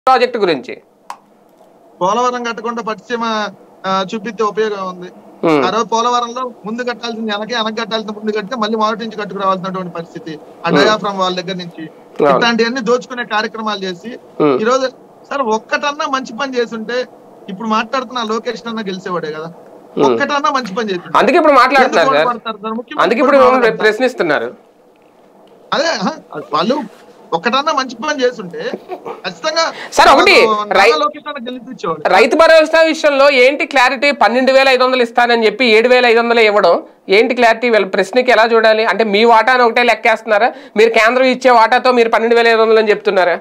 Project గురించి పోలవరం కట్టకుండా పట్టిసీమ ఆ, చూపిస్తే ఉపయోగం ఉంది ఉమ్, ఆ రోజు పోలవరంలో ముందు కట్టాల్సింది వెనకే వెనక కట్టాల్సింది ముందు కడితే మళ్ళీ మొదటి నుంచి కట్టుకురావాల్సినటువంటి పరిస్థితి ఆ డయాఫ్రమ్ వాళ్ళ దగ్గర నుంచి అవును. ఇట్లాంటివన్నీ దోచుకునే కార్యక్రమాలు చేసి ఉమ్. ఈ రోజు సార్ ఒక్కటన్నా మంచి పని చేస్తుంటే ఇప్పుడు మాట్లాడుతున్న లోకేష్ అన్నా గెలిచేవాడే కదా ఉమ్. ఒక్కటన్నా మంచి పని చేస్తుంటే అందుకే ఇప్పుడు మాట్లాడుతున్నారు ఎందుకు సార్ ఓడిపడతారు సార్? ముఖ్యమంత్రి అందుకే ఇప్పుడు కూడా మిమ్మల్ని మాట్లాడతారు. ప్రశ్నిస్తున్నారు అదే ఆహా, వాళ్ళు ఒక్కటన్నా మంచి పని చేస్తుంటే ఖచ్చితంగా సార్, ఒకటి, నారా రై- లోకేష్ అన్న గెలిపించేవాడు రైతు భరోసా విషయంలో ఏంటి క్లారిటీ పన్నెండు వేల ఐదు వందలు ఇస్తానని చెప్పి ఏడు వేల ఐదు వందలు ఇవ్వడం ఏంటి క్లారిటీ వీళ్ళ ప్రశ్నకి ఎలా చూడాలి అంటే మీ వాటాను ఒకటే లెక్కేస్తున్నారా మీరు కేంద్రం ఇచ్చే వాటాతో మీరు పన్నెండు వేల ఐదు వందలు అని చెప్తున్నారా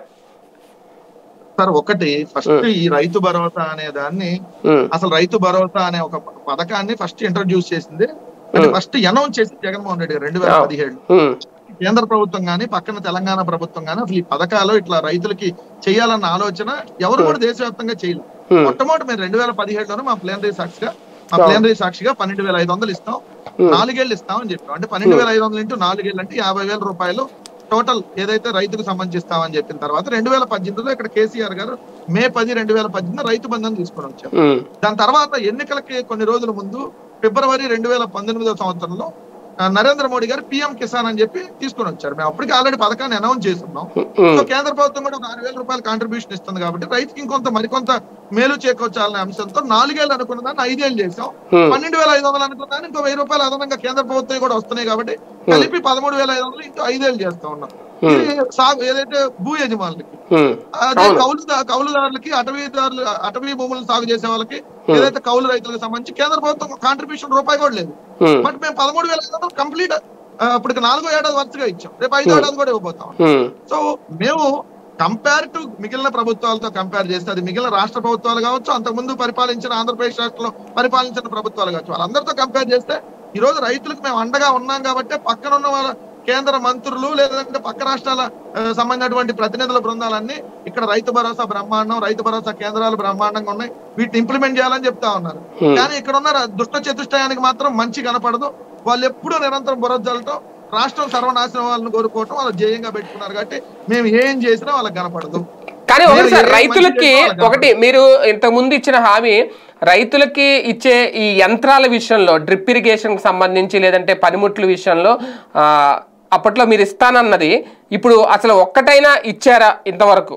సార్ ఒకటి ఫస్ట్ ఈ రైతు భరోసా అనే దాన్ని ఉమ్, అసలు రైతు భరోసా అనే ఒక పథకాన్ని ఫస్ట్ ఇంట్రడ్యూస్ చేసింది అంటే Hmm. ఫస్ట్ అనౌన్స్ చేసింది జగన్మోహన్ రెడ్డి గారు రెండు వేల Oh. పదిహేడు ఉమ్, కేంద్ర ప్రభుత్వం గానీ పక్కన తెలంగాణ ప్రభుత్వం గానీ అసలు ఈ పథకాలు ఇట్లా రైతులకి చేయాలన్న ఆలోచన ఎవరు కూడా దేశవ్యాప్తంగా చేయలేదు Hmm. మొట్టమొదటి మేము రెండు వేల పదిహేడులోనే మా ప్లేనరీ సాక్షిగా మా Oh. ప్లేనరీ సాక్షిగా పన్నెండు వేల ఐదు వందలు ఇస్తాం Hmm. నాలుగేళ్ళు ఇస్తాం అని చెప్పాం అంటే పన్నెండు వేల ఐదు వందలు ఇంటూ నాలుగేళ్ళు అంటే యాభై వేల రూపాయలు టోటల్ ఏదైతే రైతుకు సంబంధిస్తామని చెప్పిన తర్వాత రెండు వేల పద్దెనిమిదిలో ఇక్కడ కేసీఆర్ గారు మే పది రెండు వేల పద్దెనిమిది రైతు బంధం తీసుకొని వచ్చారు ఉమ్, దాని తర్వాత ఎన్నికలకి కొన్ని రోజుల ముందు ఫిబ్రవరి రెండు వేల పంతొమ్మిదో సంవత్సరంలో ఆ, నరేంద్ర మోడీ గారు పిఎం కిసాన్ అని చెప్పి తీసుకొని వచ్చారు మేము అప్పటికి ఆల్రెడీ పథకాన్ని అనౌన్స్ చేస్తున్నాం ఉమ్, సో కేంద్ర ప్రభుత్వం కూడా ఒక ఆరు వేల రూపాయల కాంట్రిబ్యూషన్ ఇస్తుంది కాబట్టి రైతుకి ఇంకొంత మరికొంత మేలు చేకూర్చాలనే అంశంతో నాలుగేళ్ళు అనుకున్న దాన్ని ఐదేళ్ళు చేసాం ఉమ్, పన్నెండు వేల ఐదు వందలు అనుకున్న దాన్ని ఇంకో వెయ్యి రూపాయలు అదనంగా కేంద్ర ప్రభుత్వం కూడా వస్తున్నాయి కాబట్టి కలిపి పదమూడు వేల ఐదు వందలు ఇంకో ఐదేళ్ళు చేస్తా ఉన్నాం ఇది సాగు ఏదైతే భూ యజమానులకి ఉమ్, అదే అవును. కౌలు కౌలుదారులకి అటవీదారులు అటవీ భూములను సాగు చేసే వాళ్ళకి ఏదైతే కౌలు రైతులకు సంబంధించి కేంద్ర ప్రభుత్వం కాంట్రిబ్యూషన్ రూపాయి కూడా లేదు ఉమ్, బట్ మేము పదమూడు వేల ఐదు వందలు కంప్లీట్ అప్పటికి నాలుగో ఏడాది వరుసగా ఇచ్చాం రేపు ఐదో ఏడాది కూడా ఇవ్వబోతాం ఉమ్, సో మేము కంపేర్ టు మిగిలిన ప్రభుత్వాలతో కంపేర్ చేస్తే అది మిగిలిన రాష్ట్ర ప్రభుత్వాలు కావచ్చు అంతకుముందు పరిపాలించిన ఆంధ్రప్రదేశ్ రాష్ట్రంలో పరిపాలించిన ప్రభుత్వాలు కావచ్చు వాళ్ళందరితో కంపేర్ చేస్తే ఈ రోజు రైతులకు మేము అండగా ఉన్నాం కాబట్టి పక్కన ఉన్న వాళ్ళ కేంద్ర మంత్రులు లేదంటే పక్క రాష్ట్రాల ఆ, సంబంధించినటువంటి ప్రతినిధుల బృందాలన్నీ ఇక్కడ రైతు భరోసా బ్రహ్మాండం రైతు భరోసా కేంద్రాలు బ్రహ్మాండంగా ఉన్నాయి వీటిని ఇంప్లిమెంట్ చేయాలని చెప్తా ఉన్నారు Hmm. కానీ ఇక్కడ ఉన్న ర- దుష్ట చతుష్టయానికి మాత్రం మంచి కనపడదు వాళ్ళు ఎప్పుడూ నిరంతరం బురదలటం రాష్ట్రం సర్వనాశనం వాళ్ళని కోరుకోవటం వాళ్ళు ధ్యేయంగా పెట్టుకున్నారు కాబట్టి మేము ఏం చేసినా వాళ్ళకి కనపడదు కానీ ఒకటి మీరు సార్ ఏ మంచి రైతులకి చేసినా వాళ్ళకి ఒకటి మీరు ఇంతకు ముందు ఇచ్చిన హామీ రైతులకి ఇచ్చే ఈ యంత్రాల విషయంలో డ్రిప్ ఇరిగేషన్ కి సంబంధించి లేదంటే పనిముట్ల విషయంలో ఆ, అప్పట్లో మీరు ఇస్తానన్నది ఇప్పుడు అసలు ఒక్కటైనా ఇచ్చారా ఇంతవరకు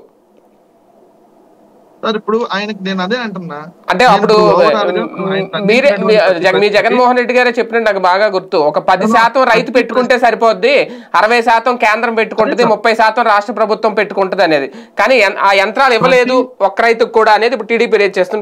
సార్ ఇప్పుడు ఆయనకి నేను అదే అంటున్నా అంటే నేను అప్పుడు ఇప్పుడు overall గా ఆయన మీరే మీ- సంధించినటువంటి జగ- మీ జగన్మోహన్ రెడ్డి గారే చెప్పినట్టు నాకు బాగా గుర్తు ఒక పది శాతం రైతు పెట్టుకుంటే సరిపోద్ది అరవై శాతం కేంద్రం పెట్టుకుంటుంది ముప్పై శాతం రాష్ట్ర ప్రభుత్వం పెట్టుకుంటుంది అనేది కానీ ఎన్- ఆ యంత్రాలు ఇవ్వలేదు ఒక్క రైతుకు కూడా అనేది ఇప్పుడు టీడీపీ రేట్ చేస్తుంది